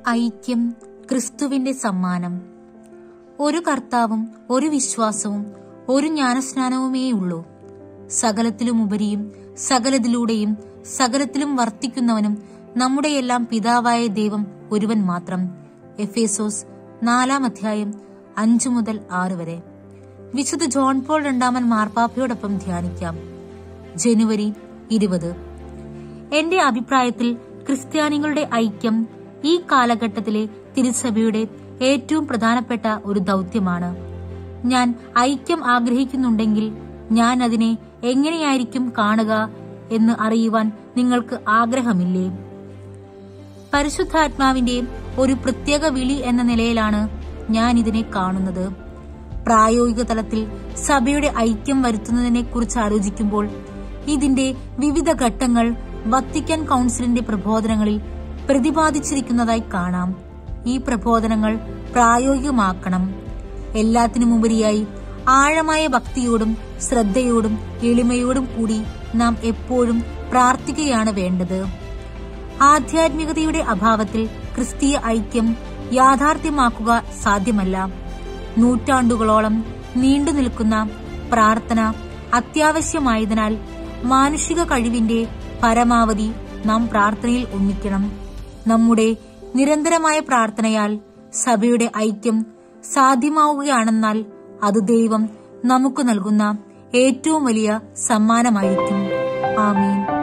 ഐക്യം ക്രിസ്തുവിന്റെ സമ്മാനം ഒരു കർത്താവും ഒരു വിശ്വാസവും ഒരു ജ്ഞാനസ്നാനവുമേയുള്ളൂ സകലത്തിലുമുപരിയും സകലത്തിലൂടെയും സകലത്തിലും വർത്തിക്കുന്നവനും നമ്മുടെയെല്ലാം പിതാവായ ദൈവം ഒരുവൻ മാത്രം എഫേസോസ് നാലാം അധ്യായം അഞ്ചു മുതൽ ആറ് വരെ വിശുദ്ധ ജോൺ പോൾ രണ്ടാമൻ മാർപ്പാപ്പയോടൊപ്പം ധ്യാനിക്കാം ജനുവരി ഇരുപത് എന്റെ അഭിപ്രായത്തിൽ ക്രിസ്ത്യാനികളുടെ ഐക്യം ഈ കാലഘട്ടത്തിലെ തിരുസഭയുടെ ഏറ്റവും പ്രധാനപ്പെട്ട ഒരു ദൗത്യമാണ് ഞാൻ ഐക്യം ആഗ്രഹിക്കുന്നുണ്ടെങ്കിൽ ഞാൻ അതിനെ എങ്ങനെയായിരിക്കും കാണുക എന്ന് അറിയുവാൻ നിങ്ങൾക്ക് ആഗ്രഹമില്ലേ പരിശുദ്ധാത്മാവിന്റെ ഒരു പ്രത്യേക വിളി എന്ന നിലയിലാണ് ഞാൻ ഇതിനെ കാണുന്നത് പ്രായോഗിക തലത്തിൽ സഭയുടെ ഐക്യം വരുത്തുന്നതിനെ കുറിച്ച് ആലോചിക്കുമ്പോൾ ഇതിന്റെ വിവിധ ഘട്ടങ്ങൾ വത്തിക്കാൻ കൗൺസിലിന്റെ പ്രബോധനങ്ങളിൽ പ്രതിപാദിച്ചിരിക്കുന്നതായി കാണാം ഈ പ്രബോധനങ്ങൾ പ്രായോഗികമാക്കണം എല്ലാത്തിനുമുപരിയായി ആഴമായ ഭക്തിയോടും ശ്രദ്ധയോടും എളിമയോടും കൂടി നാം എപ്പോഴും പ്രാർത്ഥിക്കുകയാണ് വേണ്ടത് ആധ്യാത്മികതയുടെ അഭാവത്തിൽ ക്രിസ്തീയ ഐക്യം യാഥാർത്ഥ്യമാക്കുക സാധ്യമല്ല നൂറ്റാണ്ടുകളോളം നീണ്ടു നിൽക്കുന്ന പ്രാർത്ഥന അത്യാവശ്യമായതിനാൽ മാനുഷിക കഴിവിന്റെ പരമാവധി നാം പ്രാർത്ഥനയിൽ ഒന്നിക്കണം നമ്മുടെ നിരന്തരമായ പ്രാർത്ഥനയാൽ സഭയുടെ ഐക്യം സാധ്യമാവുകയാണെന്നാൽ അത് ദൈവം നമുക്ക് നൽകുന്ന ഏറ്റവും വലിയ സമ്മാനമായിരിക്കും ആമീൻ